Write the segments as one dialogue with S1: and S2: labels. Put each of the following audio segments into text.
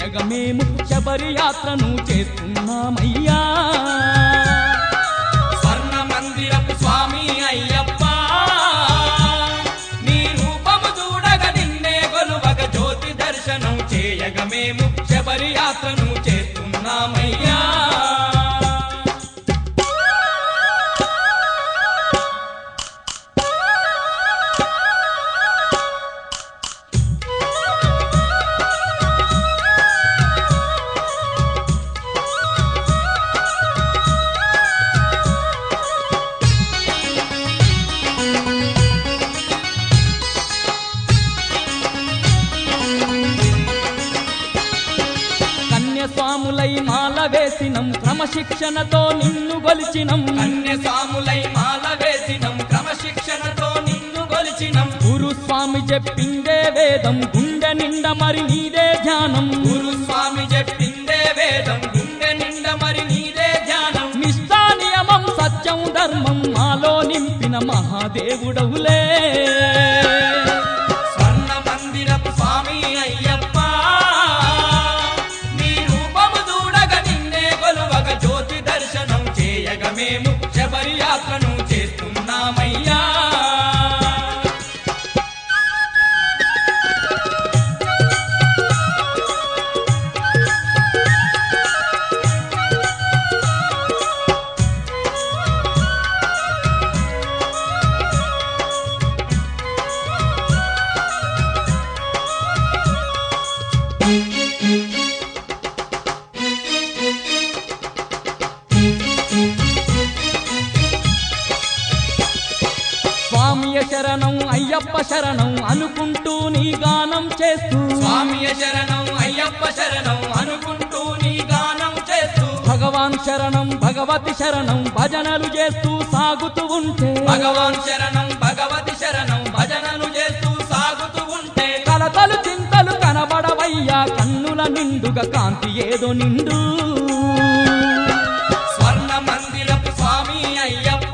S1: చేయగ మేము శబరి యాత్రను చేస్తున్నామయ్యా
S2: స్వర్ణ మందిరపు స్వామి అయ్యప్ప నీ రూపము చూడగ నిన్నే గొలువగ జ్యోతి దర్శనం చేయగ మేము శబరి యాత్రను చేస్తున్నామయ్యా
S1: కన్యస్వాములై మాల వేసినం క్రమశిక్షణతో నిన్ను గొలిచినం
S2: కన్యసాములై మాల వేసినం క్రమశిక్షణతో నిన్ను గొలిచినం
S1: గురుస్వామి చెప్పిందే వేదం గుండె నిండ మరి నీదే ధ్యానం
S2: గురు స్వామి చెప్పిందే వేదం గుండె నిండ మరి నీదే ధ్యానం
S1: నిష్టా నియమం సత్యం ధర్మం మాలో నింపిన మహాదేవుడవులే
S2: స్వర్ణ మందిరపు స్వామి అయ్యప్ప నీ రూపము చూడగ నిన్నే కొలువగ జ్యోతి దర్శనం చేయగ మేము శబరి యాత్రను చేస్తున్నామయ్యా
S1: స్వామియ శరణం అయ్యప్ప శరణం అనుకుంటూ నీ గానం చేస్తూ
S2: స్వామియ శరణం అయ్యప్ప శరణం అనుకుంటూ నీ గానం చేస్తూ
S1: భగవాన్ శరణం భగవతి శరణం భజనలు చేస్తూ సాగుతూ ఉంటే
S2: భగవాన్ శరణం భగవతి శరణం భజనలు చేస్తూ సాగుతూ ఉంటే
S1: కలతలు చింతలు కనబడవయ్యా కన్నుల నిండుగా కాంతి ఏదో నిండు
S2: స్వర్ణ మందిరపు స్వామి అయ్యప్ప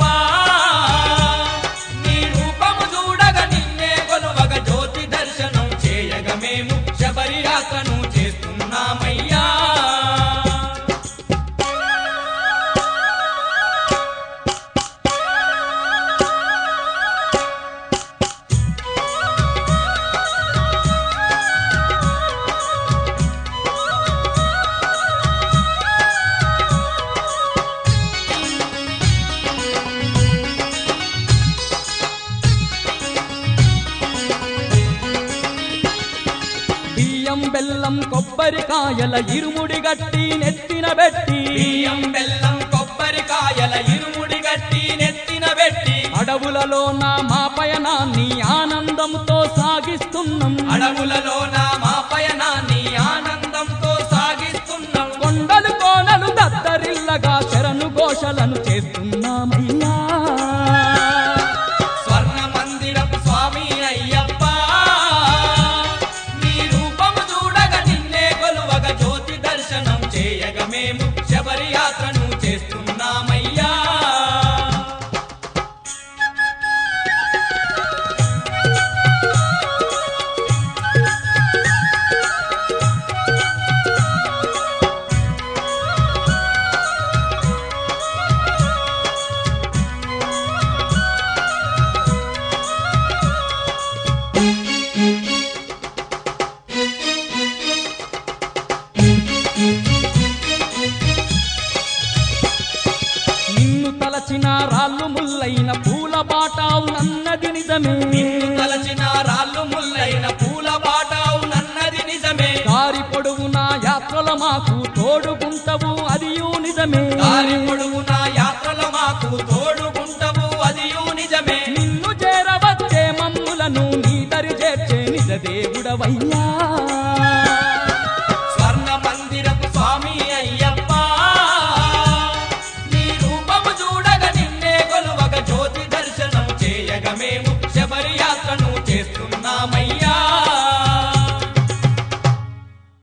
S2: నీ రూపము చూడగ నిన్నే కొలువగ జ్యోతి దర్శనం చేయగ మేము శబరి యాత్రను చేస్తున్నామయ్యా
S1: బియ్యం బెల్లం కొబ్బరికాయల ఇరుముడి గట్టి నెత్తిన పెట్టి
S2: బియ్యం బెల్లం కొబ్బరికాయల ఇరుముడి గట్టి నెత్తిన పెట్టి
S1: అడవులలో నా మా పయనాన్ని ఆనందంతో సాగిస్తున్నాం
S2: అడవులలో నా మా పయనాన్ని ఆనందంతో సాగిస్తున్నాం
S1: కొండలు కోనలు దత్తరిల్లగా శరణు ఘోషలను చేస్తున్నామయ్యా
S2: స్వర్ణ మందిరపు స్వామి అయ్యప్ప నీ రూపము చూడగ నిన్నే కొలువగ జ్యోతి దర్శనం చేయగ మేము శబరి యాత్రను చేస్తున్నామయ్యా
S1: నిన్ను తలచిన రాళ్ళు ముల్లైన పూల బాటావు నన్నది నిజమే
S2: నిన్ను తలచిన రాళ్ళు ముల్లైన పూల బాటావు నన్నది నిజమే
S1: దారి పొడవునా యాత్రల మాకు తోడుకుంటవు అదియూ నిజమే
S2: దారి పొడుగున యాత్రల మాకు తోడుకుంటవు అదియు నిజమే
S1: నిన్ను చేరవచ్చే మమ్ములను నీ దరి చేర్చే నిజ దేవుడవయ్యా